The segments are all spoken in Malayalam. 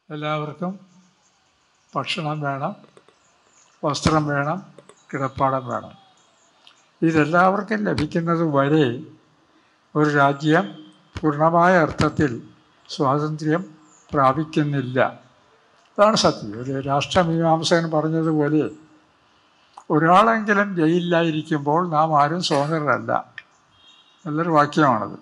എല്ലാവർക്കും ഭക്ഷണം വേണം വസ്ത്രം വേണം കിടപ്പാടം വേണം ഇതെല്ലാവർക്കും ലഭിക്കുന്നത് വരെ ഒരു രാജ്യം പൂർണ്ണമായ അർത്ഥത്തിൽ സ്വാതന്ത്ര്യം പ്രാപിക്കുന്നില്ല അതാണ് സത്യം ഒരു രാഷ്ട്രമീമാംസകൻ പറഞ്ഞതുപോലെ ഒരാളെങ്കിലും ജയിലിലായിരിക്കുമ്പോൾ നാം ആരും സ്വതന്ത്രരല്ല നല്ലൊരു വാക്യമാണത്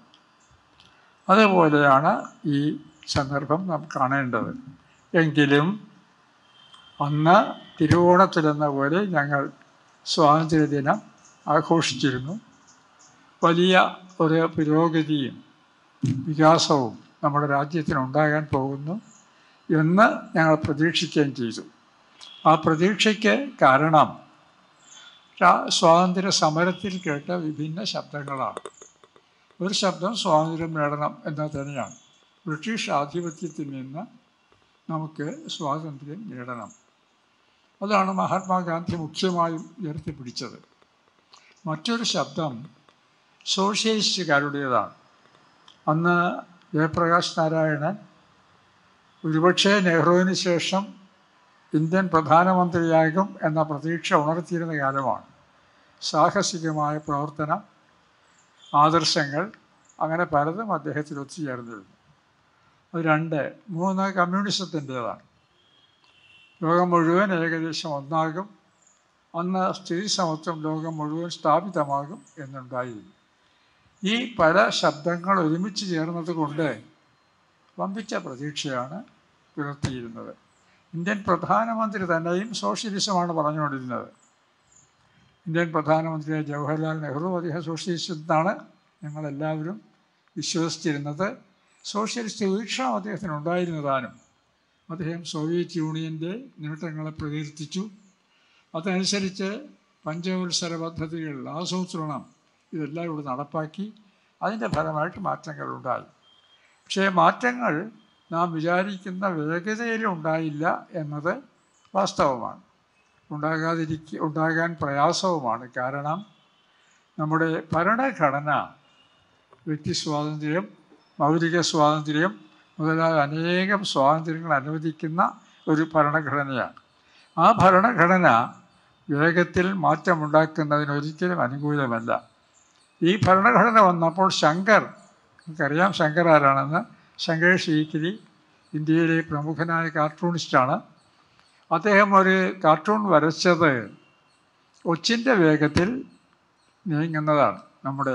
അതേപോലെയാണ് ഈ സന്ദർഭം നാം കാണേണ്ടത് എങ്കിലും അന്ന് തിരുവോണത്തിലെന്ന പോലെ ഞങ്ങൾ സ്വാതന്ത്ര്യദിനം ആഘോഷിച്ചിരുന്നു വലിയ ഒരു പുരോഗതിയും വികാസവും നമ്മുടെ രാജ്യത്തിനുണ്ടാകാൻ പോകുന്നു എന്ന് ഞങ്ങൾ പ്രതീക്ഷിക്കുകയും ചെയ്തു ആ പ്രതീക്ഷയ്ക്ക് കാരണം രാ- സ്വാതന്ത്ര്യ സമരത്തിൽ കേട്ട വിഭിന്ന ശബ്ദങ്ങളാണ് ഒരു ശബ്ദം സ്വാതന്ത്ര്യം നേടണം എന്നത് തന്നെയാണ് ബ്രിട്ടീഷ് ആധിപത്യത്തിൽ നിന്ന് നമുക്ക് സ്വാതന്ത്ര്യം നേടണം അതാണ് മഹാത്മാഗാന്ധി മുഖ്യമായും ഉയർത്തിപ്പിടിച്ചത് മറ്റൊരു ശബ്ദം സോഷ്യലിസ്റ്റുകാരുടേതാണ് അന്ന് ജയപ്രകാശ് നാരായണൻ ഒരുപക്ഷെ നെഹ്റുവിന് ശേഷം ഇന്ത്യൻ പ്രധാനമന്ത്രിയാകും എന്ന പ്രതീക്ഷ ഉണർത്തിയിരുന്ന കാലമാണ് സാഹസികമായ പ്രവർത്തനം ആദർശങ്ങൾ അങ്ങനെ പലതും അദ്ദേഹത്തിൽ ഒത്തുചേർന്നിരുന്നു അത് രണ്ട് മൂന്ന് കമ്മ്യൂണിസത്തിൻ്റേതാണ് ലോകം മുഴുവൻ ഏകദേശം ഒന്നാകും അന്ന് സ്ത്രീ സമത്വം ലോകം മുഴുവൻ സ്ഥാപിതമാകും എന്നുണ്ടായിരുന്നു ഈ പല ശബ്ദങ്ങൾ ഒരുമിച്ച് ചേർന്നത് കൊണ്ട് വമ്പിച്ച പ്രതീക്ഷയാണ് പുലർത്തിയിരുന്നത് ഇന്ത്യൻ പ്രധാനമന്ത്രി തന്നെയും സോഷ്യലിസമാണ് പറഞ്ഞുകൊണ്ടിരുന്നത് ഇന്ത്യൻ പ്രധാനമന്ത്രിയായ ജവഹർലാൽ നെഹ്റു അദ്ദേഹം സോഷ്യലിസ്റ്റ് എന്നാണ് ഞങ്ങളെല്ലാവരും വിശ്വസിച്ചിരുന്നത് സോഷ്യലിസ്റ്റ് വീക്ഷണം അദ്ദേഹത്തിന് ഉണ്ടായിരുന്നതാനും അദ്ദേഹം സോവിയറ്റ് യൂണിയൻ്റെ നേട്ടങ്ങളെ പ്രകീർത്തിച്ചു അതനുസരിച്ച് പഞ്ചവത്സര പദ്ധതികൾ ആസൂത്രണം ഇതെല്ലാം ഇവിടെ നടപ്പാക്കി അതിൻ്റെ ഫലമായിട്ട് മാറ്റങ്ങൾ ഉണ്ടായി പക്ഷേ മാറ്റങ്ങൾ നാം വിചാരിക്കുന്ന വേഗതയിൽ ഉണ്ടായില്ല എന്നത് വാസ്തവമാണ് ഉണ്ടാകാതിരിക്ക ഉണ്ടാകാൻ പ്രയാസവുമാണ് കാരണം നമ്മുടെ ഭരണഘടന വ്യക്തി സ്വാതന്ത്ര്യം മൗലിക സ്വാതന്ത്ര്യം മുതലായ അനേകം സ്വാതന്ത്ര്യങ്ങൾ അനുവദിക്കുന്ന ഒരു ഭരണഘടനയാണ് ആ ഭരണഘടന വേഗത്തിൽ മാറ്റമുണ്ടാക്കുന്നതിന് ഒരിക്കലും അനുകൂലമല്ല ഈ ഭരണഘടന വന്നപ്പോൾ ശങ്കർ നമുക്കറിയാം ശങ്കർ ആരാണെന്ന് ശങ്കർ ഷീക്കിരി ഇന്ത്യയിലെ പ്രമുഖനായ കാർട്ടൂണിസ്റ്റാണ് അദ്ദേഹം ഒരു കാർട്ടൂൺ വരച്ചത് ഒച്ചിൻ്റെ വേഗത്തിൽ നീങ്ങുന്നതാണ് നമ്മുടെ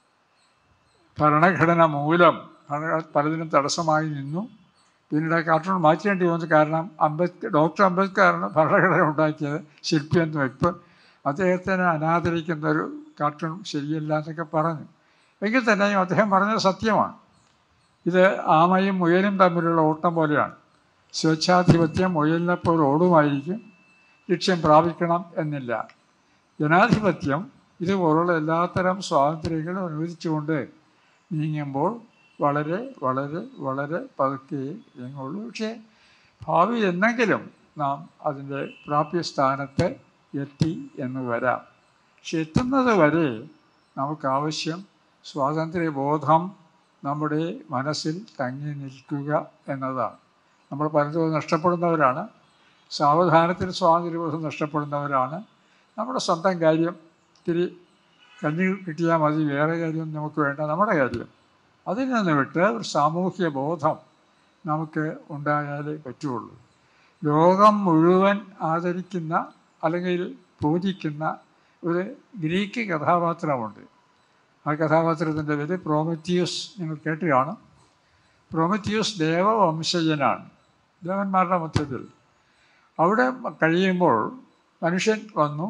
ഭരണഘടന മൂലം ഭരണ പലതിനും തടസ്സമായി നിന്നു പിന്നീട് ആ കാർട്ടൂൺ മാറ്റേണ്ടി വന്നു കാരണം അംബേദ്കർ ഡോക്ടർ അംബേദ്കറാണ് ഭരണഘടന ഉണ്ടാക്കിയത് ശില്പിയെന്ന് വെപ്പ് അദ്ദേഹത്തിനെ അനാദരിക്കുന്ന ഒരു കാർട്ടൂൺ ശരിയല്ല എന്നൊക്കെ പറഞ്ഞു എങ്കിൽ തന്നെയും അദ്ദേഹം പറഞ്ഞത് സത്യമാണ് ഇത് ആമയും മുയലും തമ്മിലുള്ള ഓട്ടം പോലെയാണ് സ്വേച്ഛാധിപത്യം മുയലിനെപ്പോൾ ഓടുമായിരിക്കും ലക്ഷ്യം പ്രാപിക്കണം എന്നില്ല ജനാധിപത്യം ഇതുപോലുള്ള എല്ലാത്തരം സ്വാതന്ത്ര്യങ്ങളും അനുവദിച്ചുകൊണ്ട് നീങ്ങുമ്പോൾ വളരെ വളരെ വളരെ പതുക്കെ നീങ്ങുള്ളൂ പക്ഷേ ഭാവി എന്നെങ്കിലും നാം അതിൻ്റെ പ്രാപ്യസ്ഥാനത്ത് എത്തി എന്ന് വരാം പക്ഷെ എത്തുന്നത് വരെ നമുക്കാവശ്യം സ്വാതന്ത്ര്യബോധം നമ്മുടെ മനസ്സിൽ തങ്ങി നിൽക്കുക എന്നതാണ് നമ്മൾ പലതും അത് നഷ്ടപ്പെടുന്നവരാണ് സാവധാനത്തിൽ സ്വാതന്ത്ര്യബോധം നഷ്ടപ്പെടുന്നവരാണ് നമ്മുടെ സ്വന്തം കാര്യം ഇത്തിരി കഞ്ഞി കിട്ടിയാൽ മതി വേറെ കാര്യം നമുക്ക് വേണ്ട നമ്മുടെ കാര്യം അതിൽ നിന്ന് വിട്ട് ഒരു സാമൂഹ്യ ബോധം നമുക്ക് ഉണ്ടായാലേ പറ്റുള്ളൂ ലോകം മുഴുവൻ ആദരിക്കുന്ന അല്ലെങ്കിൽ പൂജിക്കുന്ന ഒരു ഗ്രീക്ക് കഥാപാത്രമുണ്ട് ആ കഥാപാത്രത്തിൻ്റെ പേര് പ്രോമത്യൂസ് നിങ്ങൾ കേട്ട് കാണും പ്രോമത്യൂസ് ദേവവംശജനാണ് ദേവന്മാരുടെ മധ്യത്തിൽ അവിടെ കഴിയുമ്പോൾ മനുഷ്യൻ വന്നു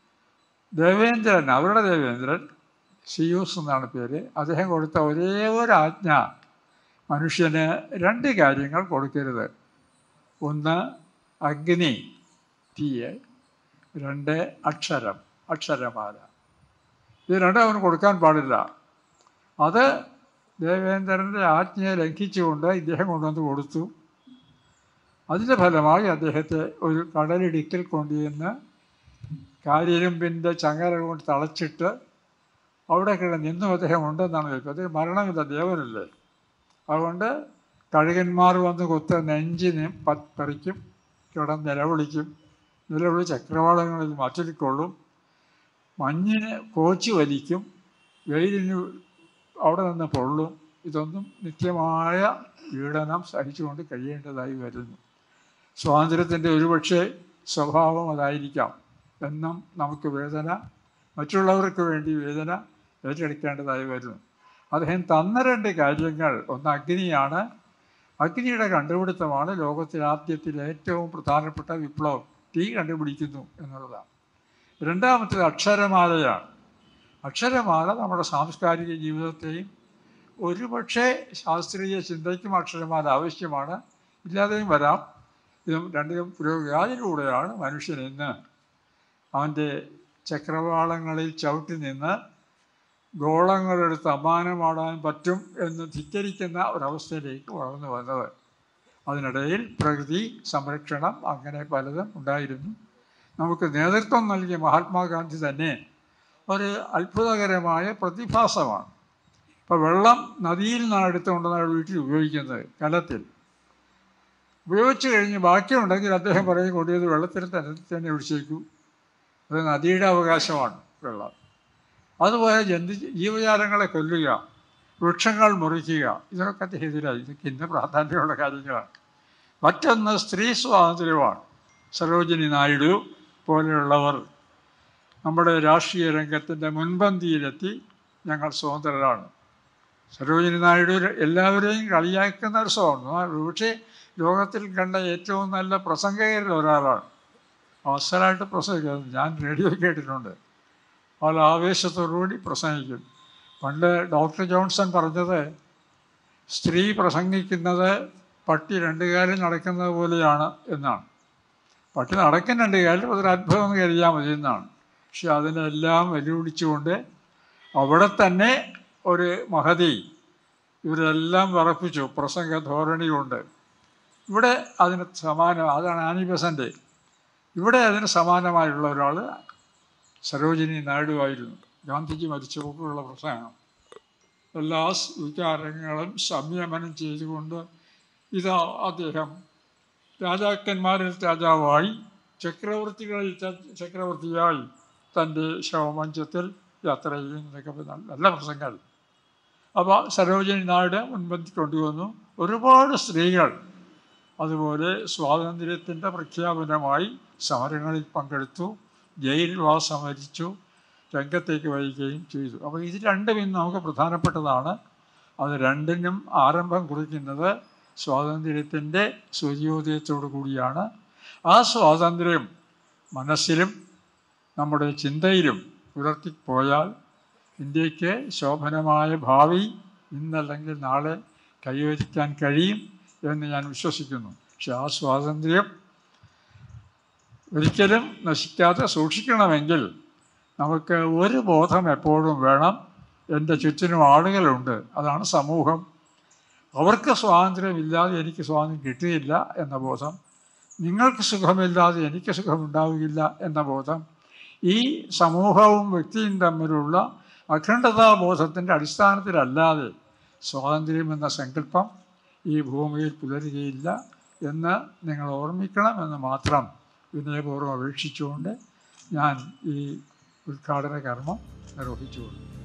ദേവേന്ദ്രൻ അവരുടെ ദേവേന്ദ്രൻ സിയൂസ് എന്നാണ് പേര് അദ്ദേഹം കൊടുത്ത ഒരേ ഒരു ആജ്ഞ മനുഷ്യന് രണ്ട് കാര്യങ്ങൾ കൊടുക്കരുത് ഒന്ന് അഗ്നി തീയ് രണ്ട് അക്ഷരം അക്ഷരമാല ഇത് രണ്ടും അവന് കൊടുക്കാൻ പാടില്ല അത് ദേവേന്ദ്രൻ്റെ ആജ്ഞയെ ലംഘിച്ചുകൊണ്ട് ഇദ്ദേഹം കൊണ്ടുവന്ന് കൊടുത്തു അതിൻ്റെ ഫലമായി അദ്ദേഹത്തെ ഒരു കടലിടുക്കിൽ കൊണ്ടുചെന്ന് കാര്യരുമ്പിൻ്റെ ചങ്ങല കൊണ്ട് തളച്ചിട്ട് അവിടെ കിടന്ന് ഇന്നും അദ്ദേഹം ഉണ്ടെന്നാണ് കേൾക്കുന്നത് അദ്ദേഹം മരണമില്ല ദേവനല്ലേ അതുകൊണ്ട് കഴുകന്മാർ വന്ന് കൊത്ത നെഞ്ചിന് പ- പറിക്കും കിടന്ന് നിലവിളിക്കും നിലവിളി ചക്രവാളങ്ങളിൽ മാറ്റിക്കൊള്ളും മഞ്ഞിന് കോച്ചി വലിക്കും വെയിലിന് അവിടെ നിന്ന് പൊള്ളും ഇതൊന്നും നിത്യമായ പീഡനം സഹിച്ചുകൊണ്ട് കഴിയേണ്ടതായി വരുന്നു സ്വാതന്ത്ര്യത്തിൻ്റെ ഒരുപക്ഷെ സ്വഭാവം അതായിരിക്കാം എന്നും നമുക്ക് വേദന മറ്റുള്ളവർക്ക് വേണ്ടി വേദന ഏറ്റെടുക്കേണ്ടതായി വരുന്നു അദ്ദേഹം തന്ന രണ്ട് കാര്യങ്ങൾ ഒന്ന് അഗ്നിയാണ് അഗ്നിയുടെ കണ്ടുപിടുത്തമാണ് ലോകത്തിൽ ആദ്യത്തിൽ ഏറ്റവും പ്രധാനപ്പെട്ട വിപ്ലവം തീ കണ്ടുപിടിക്കുന്നു എന്നുള്ളതാണ് രണ്ടാമത്തേത് അക്ഷരമാലയാണ് അക്ഷരമാല നമ്മുടെ സാംസ്കാരിക ജീവിതത്തെയും ഒരുപക്ഷെ ശാസ്ത്രീയ ചിന്തയ്ക്കും അക്ഷരമാല ആവശ്യമാണ് ഇല്ലാതെയും വരാം ഇതും രണ്ടിലും പുരോഗതിയിലൂടെയാണ് മനുഷ്യൻ ഇന്ന് അവൻ്റെ ചക്രവാളങ്ങളിൽ ചവിട്ടി നിന്ന് ഗോളങ്ങളെടുത്ത് അമാനമാടാൻ പറ്റും എന്ന് ധിക്കരിക്കുന്ന ഒരവസ്ഥയിലേക്ക് വളർന്നു വന്നത് അതിനിടയിൽ പ്രകൃതി സംരക്ഷണം അങ്ങനെ പലതും ഉണ്ടായിരുന്നു നമുക്ക് നേതൃത്വം നൽകിയ മഹാത്മാഗാന്ധി തന്നെ ഒരു അത്ഭുതകരമായ പ്രതിഭാസമാണ് ഇപ്പോൾ വെള്ളം നദിയിൽ നിന്നാണ് എടുത്തുകൊണ്ടാണ് വീട്ടിൽ ഉപയോഗിക്കുന്നത് കലത്തിൽ ഉപയോഗിച്ച് കഴിഞ്ഞ് ബാക്കിയുണ്ടെങ്കിൽ അദ്ദേഹം പറയും കൊണ്ടുപോയത് വെള്ളത്തിൽ തന്നെ തന്നെ ഒഴിച്ചേക്കൂ അത് നദിയുടെ അവകാശമാണ് വെള്ളം അതുപോലെ ജന്തു ജീവജാലങ്ങളെ കൊല്ലുക വൃക്ഷങ്ങൾ മുറിക്കുക ഇതൊക്കെ അദ്ദേഹത്തിനായി ഇതൊക്കെ ഇന്ന് പ്രാധാന്യമുള്ള കാര്യങ്ങളാണ് മറ്റൊന്ന് സ്ത്രീ സ്വാതന്ത്ര്യമാണ് സരോജിനി നായിഡു പോലെയുള്ളവർ നമ്മുടെ രാഷ്ട്രീയ രംഗത്തിൻ്റെ മുൻപന്തിയിലെത്തി ഞങ്ങൾ സ്വതന്ത്രരാണ് സരോജിനി നായിഡു എല്ലാവരെയും കളിയാക്കുന്ന ഒരു സ്വഭാവം പക്ഷേ ലോകത്തിൽ കണ്ട ഏറ്റവും നല്ല പ്രസംഗകരിൽ ഒരാളാണ് അവസരമായിട്ട് പ്രസംഗിക്കുന്നത് ഞാൻ റേഡിയോ കേട്ടിട്ടുണ്ട് വളരെ ആവേശത്തോടുകൂടി പ്രസംഗിക്കും പണ്ട് ഡോക്ടർ ജോൺസൺ പറഞ്ഞത് സ്ത്രീ പ്രസംഗിക്കുന്നത് പട്ടി രണ്ട് കാലം നടക്കുന്നത് പോലെയാണ് എന്നാണ് പട്ടി നടക്കുന്ന രണ്ട് കാലം അതൊരു അത്ഭുതം എന്ന് കരുതിയാൽ മതി എന്നാണ് പക്ഷെ അതിനെല്ലാം വെല്ലുവിളിച്ചുകൊണ്ട് അവിടെ തന്നെ ഒരു മഹതി ഇവരെല്ലാം വിറപ്പിച്ചു പ്രസംഗ ധോരണി കൊണ്ട് ഇവിടെ അതിന് സമാനം അതാണ് ആനി ബസൻ്റ് ഇവിടെ അതിന് സമാനമായുള്ള ഒരാൾ സരോജിനി നായിഡു ആയിരുന്നു ഗാന്ധിജി മരിച്ചപ്പോഴുള്ള പ്രസംഗം എല്ലാ സ് വികാരങ്ങളും സംയമനം ചെയ്തുകൊണ്ട് ഇതാ അദ്ദേഹം രാജാക്കന്മാരിൽ രാജാവായി ചക്രവർത്തികളിൽ ച- ചക്രവർത്തിയായി തൻ്റെ ശവമഞ്ചത്തിൽ യാത്ര ചെയ്യുന്നതൊക്കെ നല്ല നല്ല പ്രസംഗങ്ങൾ അപ്പോൾ സരോജിനി നായിഡു മുൻപന്തി കൊണ്ടുവന്നു ഒരുപാട് സ്ത്രീകൾ അതുപോലെ സ്വാതന്ത്ര്യത്തിൻ്റെ പ്രഖ്യാപനമായി സമരങ്ങളിൽ പങ്കെടുത്തു ജയിലിൽ വാസം വരിച്ചു രംഗത്തേക്ക് വരികയും ചെയ്തു അപ്പോൾ ഇത് രണ്ടും ഇന്ന് നമുക്ക് പ്രധാനപ്പെട്ടതാണ് അത് രണ്ടിനും ആരംഭം കുറിക്കുന്നത് സ്വാതന്ത്ര്യത്തിൻ്റെ സൂര്യോദയത്തോടു കൂടിയാണ് ആ സ്വാതന്ത്ര്യം മനസ്സിലും നമ്മുടെ ചിന്തയിലും പുലർത്തിപ്പോയാൽ ഇന്ത്യക്ക് ശോഭനമായ ഭാവി ഇന്നല്ലെങ്കിൽ നാളെ കൈവരിക്കാൻ കഴിയും എന്ന് ഞാൻ വിശ്വസിക്കുന്നു പക്ഷെ ആ സ്വാതന്ത്ര്യം ഒരിക്കലും നശിക്കാതെ സൂക്ഷിക്കണമെങ്കിൽ നമുക്ക് ഒരു ബോധം എപ്പോഴും വേണം എൻ്റെ ചുറ്റിനും ആളുകളുണ്ട് അതാണ് സമൂഹം അവർക്ക് സ്വാതന്ത്ര്യമില്ലാതെ എനിക്ക് സ്വാതന്ത്ര്യം കിട്ടിയില്ല എന്ന ബോധം നിങ്ങൾക്ക് സുഖമില്ലാതെ എനിക്ക് സുഖമുണ്ടാവുകയില്ല എന്ന ബോധം ഈ സമൂഹവും വ്യക്തിയും തമ്മിലുള്ള അഖണ്ഡതാബോധത്തിൻ്റെ അടിസ്ഥാനത്തിലല്ലാതെ സ്വാതന്ത്ര്യം എന്ന സങ്കല്പം ഈ ഭൂമിയിൽ പുലരുകയില്ല എന്ന് നിങ്ങൾ ഓർമ്മിക്കണമെന്ന് മാത്രം വിനയപൂർവ്വം അപേക്ഷിച്ചുകൊണ്ട് ഞാൻ ഈ ഉദ്ഘാടന കർമ്മം നിർവഹിച്ചുകൊള്ളു